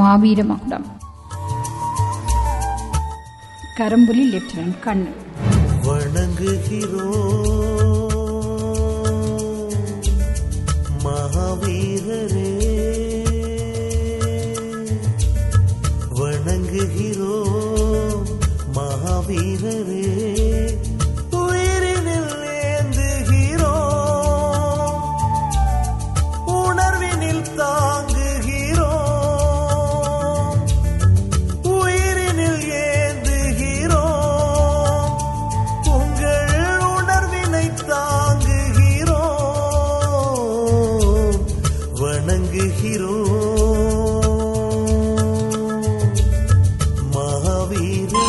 மாவீர மகுடம் கரும்புலி லெப்டினன்ட் கண்ணன் வணங்குகிறோம் மகாவீரரே வணங்குகிறோம் மகாவீரரே உயிரினில் ஏந்துகிறோம் உணர்வினில் தாங்குகிறோம் உயிரினில் ஏந்துகிறோம் உங்கள் உணர்வினை தாங்குகிறோம் வணங்குகிறோம் மகாவீரே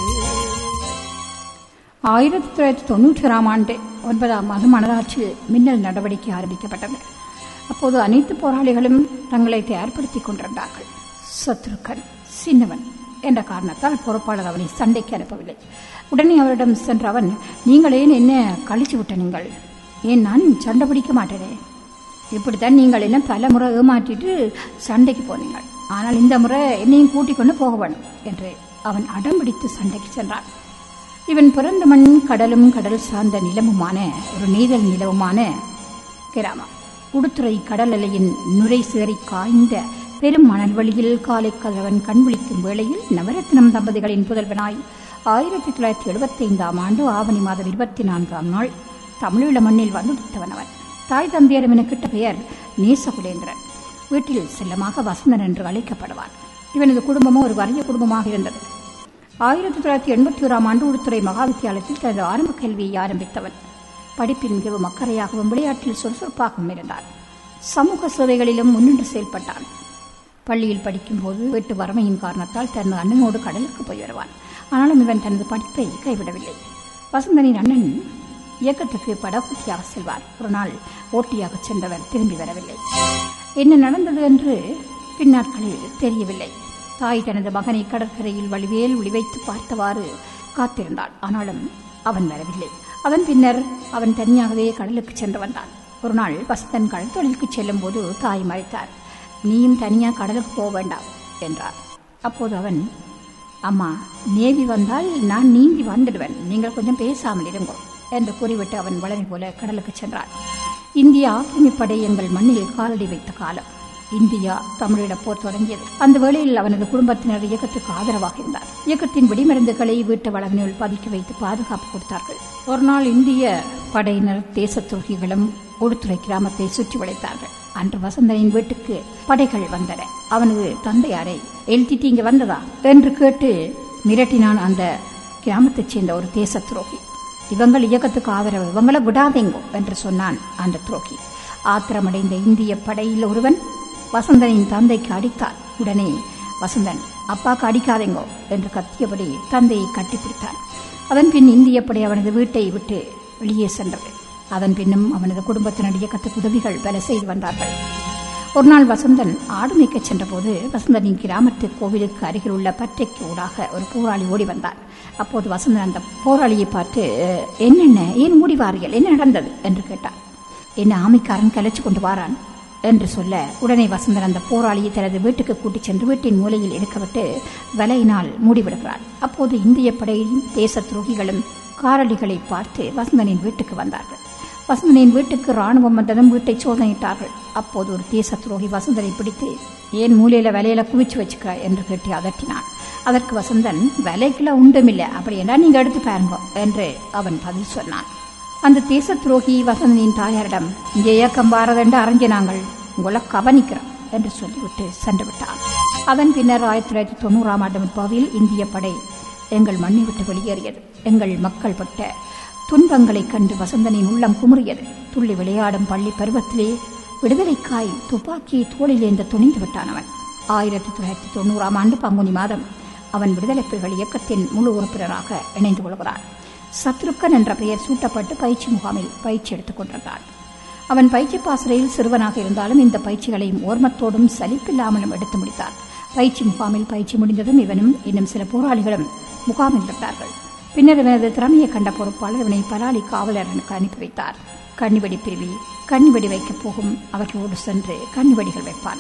ஆயிரத்தி தொள்ளாயிரத்தி தொண்ணூற்றி ஆறாம் ஆண்டு ஒன்பதாம் மாதம் மனதாட்சியில் மின்னல் நடவடிக்கை ஆரம்பிக்கப்பட்டது அப்போது அனைத்து போராளிகளும் தங்களை தயார்படுத்திக் கொண்டிருந்தார்கள் சத்ருக்கன் சின்னவன் என்ற காரணத்தால் பொறுப்பாளர் அவனை சண்டைக்கு அனுப்பவில்லை உடனே அவரிடம் சென்ற அவன் நீங்கள் ஏன் என்ன கழிச்சு விட்ட நீங்கள் ஏன் நான் சண்டை பிடிக்க மாட்டேனே இப்படித்தான் நீங்கள் என்ன பல முறை ஏமாற்றிட்டு சண்டைக்கு போனீங்கள் ஆனால் இந்த முறை என்னையும் கூட்டிக் கொண்டு போக வேணும் என்று அவன் அடம் பிடித்து சண்டைக்கு சென்றான் இவன் பிறந்த மண் கடலும் கடல் சார்ந்த நிலமுமான ஒரு நீதல் நிலவுமான கிராமம் உடுத்துறை கடல் அலையின் நுரை சேறி காய்ந்த பெரும் மணல்வெளியில் காலை கதவன் கண்விழிக்கும் வேளையில் நவரத்னம் தம்பதிகளின் புதல்வனாய் ஆயிரத்தி தொள்ளாயிரத்தி எழுபத்தி ஐந்தாம் ஆண்டு ஆவணி மாதம் இருபத்தி நான்காம் நாள் தமிழீழ மண்ணில் வந்துடுத்தவன் அவன் தாய் தந்தையரும் எனக்கிட்ட பெயர் நேசகுலேந்திரன் வீட்டில் செல்லமாக வசந்தன் என்று அழைக்கப்படுவான் இவனது குடும்பமும் ஒரு வறிய குடும்பமாக இருந்தது ஆயிரத்தி தொள்ளாயிரத்தி எண்பத்தி ஓராம் ஆண்டு உடுத்துறை மகாவித்தியாலயத்தில் தனது ஆரம்ப கல்வியை ஆரம்பித்தவன் படிப்பில் மிகவும் அக்கறையாகவும் விளையாட்டில் சுறுசுறுப்பாகவும் இருந்தான் சமூக சேவைகளிலும் முன்னின்று செயல்பட்டான் பள்ளியில் படிக்கும்போது வீட்டு வறுமையின் காரணத்தால் தனது அண்ணனோடு கடலுக்கு போய் வருவான் ஆனாலும் இவன் தனது படிப்பை கைவிடவில்லை வசந்தனின் அண்ணன் இயக்கத்துக்கு படகுட்டியாக செல்வார் ஒரு நாள் ஓட்டியாக சென்றவர் திரும்பி வரவில்லை என்ன நடந்தது என்று பின்னாட்களில் தெரியவில்லை தாய் தனது மகனை கடற்கரையில் வழிவேல் ஒளிவைத்து பார்த்தவாறு காத்திருந்தாள் ஆனாலும் அவன் வரவில்லை அதன் பின்னர் அவன் தனியாகவே கடலுக்கு சென்று வந்தான் ஒரு நாள் வசந்தன் கடல் தொழிலுக்கு செல்லும் போது தாய் மறைத்தார் நீயும் தனியா கடலுக்கு போக வேண்டாம் என்றார் அப்போது அவன் அம்மா நேவி வந்தால் நான் நீந்தி வந்துடுவேன் நீங்கள் கொஞ்சம் பேசாமல் இருங்கோ என்று கூறிவிட்டு அவன் வளமை போல கடலுக்கு சென்றான் இந்திய ஆக்கிரமிப்படை எங்கள் மண்ணில் காலடி வைத்த காலம் இந்தியா தமிழிட போர் தொடங்கியது அந்த வேளையில் அவனது குடும்பத்தினர் இயக்கத்துக்கு ஆதரவாக இருந்தார் இயக்கத்தின் வெடிமருந்துகளை வீட்டு வளவினுள் பதுக்கி வைத்து பாதுகாப்பு கொடுத்தார்கள் ஒரு நாள் இந்திய படையினர் தேச துரோகிகளும் உடுத்துறை கிராமத்தை சுற்றி வளைத்தார்கள் அன்று வசந்தனின் வீட்டுக்கு படைகள் வந்தன அவனது தந்தையாரை எழுத்திட்டு இங்க வந்ததா என்று கேட்டு மிரட்டினான் அந்த கிராமத்தைச் சேர்ந்த ஒரு தேச துரோகி இவங்கள் இயக்கத்துக்கு ஆதரவு இவங்களை விடாதேங்கோ என்று சொன்னான் அந்த துரோகி ஆத்திரமடைந்த இந்திய படையில் ஒருவன் வசந்தனின் தந்தைக்கு அடித்தார் உடனே வசந்தன் அப்பாக்கு அடிக்காதேங்கோ என்று கத்தியபடி தந்தையை கட்டிப்பிடித்தான் அதன் பின் இந்திய படை அவனது வீட்டை விட்டு வெளியே சென்றது அதன் பின்னும் அவனது குடும்பத்தினர் இயக்கத்துக்கு உதவிகள் பல செய்து வந்தார்கள் ஒரு நாள் வசந்தன் ஆடு மேய்க்கச் சென்றபோது வசந்தனின் கிராமத்து கோவிலுக்கு அருகில் உள்ள பற்றைக்கு ஊடாக ஒரு போராளி ஓடி வந்தார் அப்போது வசந்தன் அந்த போராளியை பார்த்து என்னென்ன ஏன் ஓடி வாரியல் என்ன நடந்தது என்று கேட்டார் என்ன ஆமைக்காரன் கலைச்சு கொண்டு வாரான் என்று சொல்ல உடனே வசந்தன் அந்த போராளியை தனது வீட்டுக்கு கூட்டிச் சென்று வீட்டின் மூலையில் எடுக்கவிட்டு வலையினால் மூடிவிடுகிறார் அப்போது இந்திய படையும் தேச துரோகிகளும் காரடிகளை பார்த்து வசந்தனின் வீட்டுக்கு வந்தார்கள் வசந்தனின் வீட்டுக்கு ராணுவம் வந்ததும் வீட்டை சோதனையிட்டார்கள் அப்போது ஒரு தேச துரோகி வசந்தனை பிடித்து ஏன் மூலையில வலையில குவிச்சு வச்சுக்க என்று கேட்டு அதட்டினான் அதற்கு வசந்தன் விலைக்குள்ள உண்டுமில்லை அப்படி என்ன நீங்க எடுத்து பாருங்க என்று அவன் பதில் சொன்னான் அந்த தேச துரோகி வசந்தனின் தாயாரிடம் இங்கே இயக்கம் பாரதென்று அறிஞ்ச நாங்கள் உங்களை கவனிக்கிறோம் என்று சொல்லிவிட்டு சென்று விட்டான் அதன் பின்னர் ஆயிரத்தி தொள்ளாயிரத்தி தொண்ணூறாம் ஆண்டு முற்பாவில் இந்திய படை எங்கள் மண்ணை விட்டு வெளியேறியது எங்கள் மக்கள் பட்ட துன்பங்களைக் கண்டு வசந்தனின் உள்ளம் குமுறியது துள்ளி விளையாடும் பள்ளி பருவத்திலே விடுதலைக்காய் துப்பாக்கியை தோளிலேந்த துணிந்து விட்டான் அவன் ஆயிரத்தி தொள்ளாயிரத்தி தொண்ணூறாம் ஆண்டு பங்குனி மாதம் அவன் விடுதலை புலிகள் இயக்கத்தின் முழு உறுப்பினராக இணைந்து கொள்கிறான் சத்ருக்கன் என்ற பெயர் சூட்டப்பட்டு பயிற்சி முகாமில் பயிற்சி எடுத்துக் கொண்டிருந்தான் அவன் பயிற்சி பாசறையில் சிறுவனாக இருந்தாலும் இந்த பயிற்சிகளையும் ஓர்மத்தோடும் சலிப்பில்லாமலும் எடுத்து முடித்தார் பயிற்சி முகாமில் பயிற்சி முடிந்ததும் இவனும் இன்னும் சில போராளிகளும் முகாமில் விட்டார்கள் பின்னர் இவனது திறமையை கண்ட பொறுப்பாளர் இவனை பலாலி காவலரனுக்கு அனுப்பி வைத்தார் கன்னிவெடி பிரிவி கன்னிவெடி வைக்கப் போகும் அவர்களோடு சென்று கன்னிவெடிகள் வைப்பான்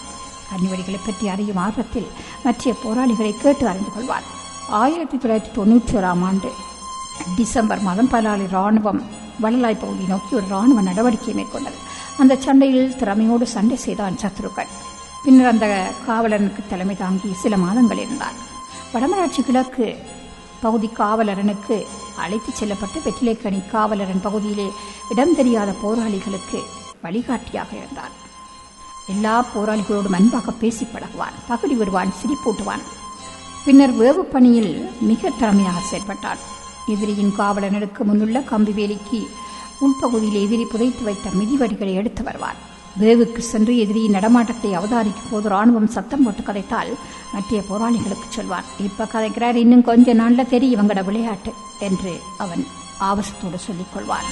கன்னிவடிகளை பற்றி அறியும் ஆர்வத்தில் மற்ற போராளிகளை கேட்டு அறிந்து கொள்வார் ஆயிரத்தி தொள்ளாயிரத்தி தொண்ணூற்றி ஓராம் ஆண்டு டிசம்பர் மாதம் பலாலி ராணுவம் வள்ளலாய் பகுதி நோக்கி ஒரு ராணுவ நடவடிக்கை மேற்கொண்டது அந்த சண்டையில் திறமையோடு சண்டை செய்தான் சத்ருகன் பின்னர் அந்த காவலனுக்கு தலைமை தாங்கி சில மாதங்கள் இருந்தார் வடமராட்சி கிழக்கு பகுதி காவலரனுக்கு அழைத்துச் செல்லப்பட்டு வெற்றிலைக்கணி காவலரன் பகுதியிலே இடம் தெரியாத போராளிகளுக்கு வழிகாட்டியாக இருந்தார் எல்லா போராளிகளோடும் அன்பாக பேசி பழகுவான் பகுடி விடுவான் சிரிப்பூட்டுவான் பின்னர் வேவு பணியில் மிக திறமையாக செயல்பட்டான் எதிரியின் காவலனுக்கு முன்னுள்ள கம்பி வேலிக்கு உள்பகுதியில் எதிரி புதைத்து வைத்த மிதிவடிகளை எடுத்து வருவார் வேவுக்கு சென்று எதிரியின் நடமாட்டத்தை அவதானிக்கும் போது ராணுவம் சத்தம் போட்டு கதைத்தால் மற்ற போராளிகளுக்கு சொல்வான் இப்ப கதைக்கிறார் இன்னும் கொஞ்ச நாள்ல தெரியும் இவங்கட விளையாட்டு என்று அவன் ஆவசத்தோடு சொல்லிக் கொள்வான்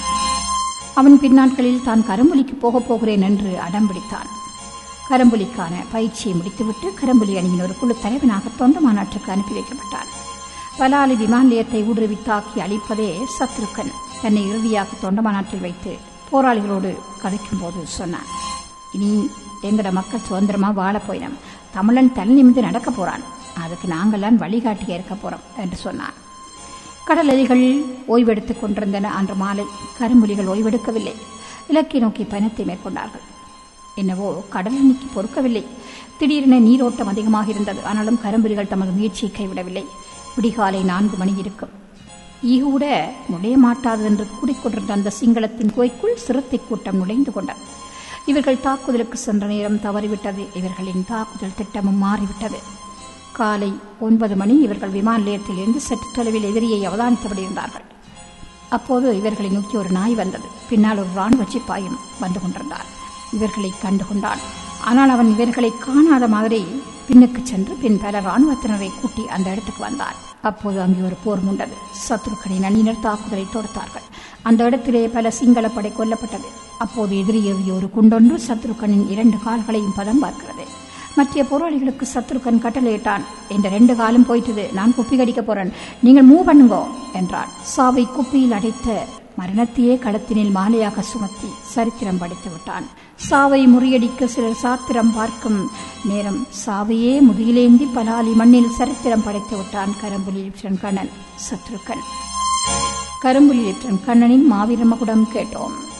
அவன் பின்னாட்களில் தான் கரும்புலிக்கு போகப் போகிறேன் என்று அடம் பிடித்தான் கரும்புலிக்கான பயிற்சியை முடித்துவிட்டு கரும்புலி அணியின் ஒரு குழு தலைவனாக தொண்ட மாநாட்டுக்கு அனுப்பி வைக்கப்பட்டான் பலாலி விமான நிலையத்தை ஊடுருவி தாக்கி அழிப்பதே சத்ருக்கன் தன்னை இறுதியாக தொண்ட மாநாட்டில் வைத்து போராளிகளோடு கதைக்கும் போது சொன்னான் இனி எங்கட மக்கள் சுதந்திரமா வாழ போயினோம் தமிழன் தலை நிமிந்து நடக்க போறான் அதுக்கு நாங்கள்லாம் வழிகாட்டியா இருக்க போறோம் என்று சொன்னான் கடல் அலைகள் ஓய்வெடுத்துக் கொண்டிருந்தன அன்று மாலை கரும்புலிகள் ஓய்வெடுக்கவில்லை இலக்கை நோக்கி பயணத்தை மேற்கொண்டார்கள் என்னவோ கடல் அன்னைக்கு பொறுக்கவில்லை திடீரென நீரோட்டம் அதிகமாக இருந்தது ஆனாலும் கரும்புலிகள் தமது முயற்சியை கைவிடவில்லை விடிகாலை நான்கு மணி இருக்கும் ஈகூட நுழைய மாட்டாது என்று கூறிக்கொண்டிருந்த அந்த சிங்களத்தின் குகைக்குள் சிறுத்தை கூட்டம் நுழைந்து கொண்டது இவர்கள் தாக்குதலுக்கு சென்ற நேரம் தவறிவிட்டது இவர்களின் தாக்குதல் திட்டமும் மாறிவிட்டது காலை ஒன்பது மணி இவர்கள் விமான நிலையத்திலிருந்து சற்று தொலைவில் எதிரியை அவதானித்தபடி இருந்தார்கள் அப்போது இவர்களை நோக்கி ஒரு நாய் வந்தது பின்னால் ஒரு ராணுவ சிப்பாயும் வந்து கொண்டிருந்தார் இவர்களை கண்டு கொண்டான் ஆனால் அவன் இவர்களை காணாத மாதிரி பின்னுக்கு சென்று பின் பல ராணுவத்தினரை கூட்டி அந்த இடத்துக்கு வந்தார் அப்போது அங்கே ஒரு போர் முண்டது சத்ருக்களின் அணியினர் தாக்குதலை தொடுத்தார்கள் அந்த இடத்திலே பல சிங்கள படை கொல்லப்பட்டது அப்போது எதிரி ஏவிய ஒரு குண்டொன்று சத்ருக்கனின் இரண்டு கால்களையும் பதம் பார்க்கிறது மற்ற போராளிகளுக்கு சத்ருக்கன் கட்டளையிட்டான் என்ற ரெண்டு காலம் போயிட்டது நான் குப்பி கடிக்க போறேன் நீங்கள் மூவ் பண்ணுங்கோ என்றான் சாவை குப்பியில் அடைத்த மரணத்தையே களத்தினில் மாலையாக சுமத்தி சரித்திரம் படித்து விட்டான் சாவை முறியடிக்க சிலர் சாத்திரம் பார்க்கும் நேரம் சாவையே முதுகிலேந்தி பலாலி மண்ணில் சரித்திரம் படைத்து விட்டான் கரும்புலி லிப்டன் கண்ணன் சத்ருக்கன் கரும்புலி லிப்டன் கண்ணனின் மாவீர மகுடம் கேட்டோம்